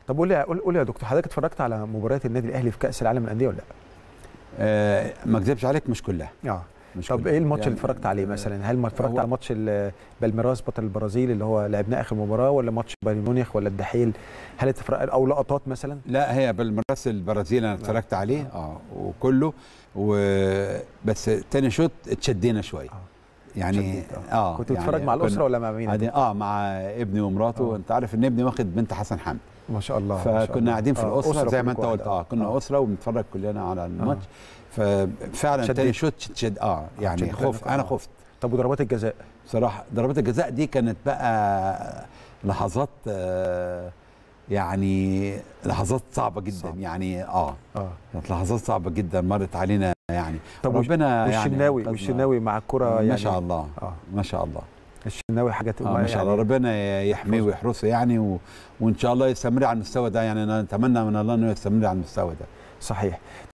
طب قول لي قول قول لي يا دكتور حضرتك اتفرجت على مباريات النادي الاهلي في كاس العالم للانديه ولا لا؟ آه ما اكذبش عليك مش كلها اه مش طب كلها. ايه الماتش يعني اللي اتفرجت عليه مثلا؟ هل ما اتفرجت هو- على ماتش ال- بالميراس بطل البرازيل اللي هو لعبناه اخر مباراه ولا ماتش بايرن ميونخ ولا الدحيل؟ هل اتفرج او لقطات مثلا؟ لا هي بالمرس البرازيل انا اتفرجت عليه اه وكله و بس تاني شوط اتشدينا شويه آه. يعني شديت، اه كنت يعني بتتفرج مع الاسره كنا ولا مع مين؟ قاعدين اه مع ابني ومراته آه. انت عارف ان ابني واخد بنت حسن حمد ما شاء الله ما شاء الله. فكنا قاعدين في آه، الاسره أسرة زي ما انت كلكم قلت واحدة. اه كنا اسره وبنتفرج كلنا على الماتش ففعلا شديت. تاني شوط شد اه يعني شديت خفت لك، انا آه. خفت طب وضربات الجزاء؟ بصراحه ضربات الجزاء دي كانت بقى لحظات آه يعني لحظات صعبه جدا صعب. يعني اه اه كانت لحظات صعبه جدا مرت علينا يعني طب وش- ربنا يعني والشناوي أنقذنا. والشناوي مع الكره يعني ما شاء الله اه ما شاء الله الشناوي حاجه آه ما شاء الله ربنا يحميه يحفظه. ويحرسه يعني و... وان شاء الله يستمر على المستوى ده يعني انا اتمنى من الله انه يستمر على المستوى ده صحيح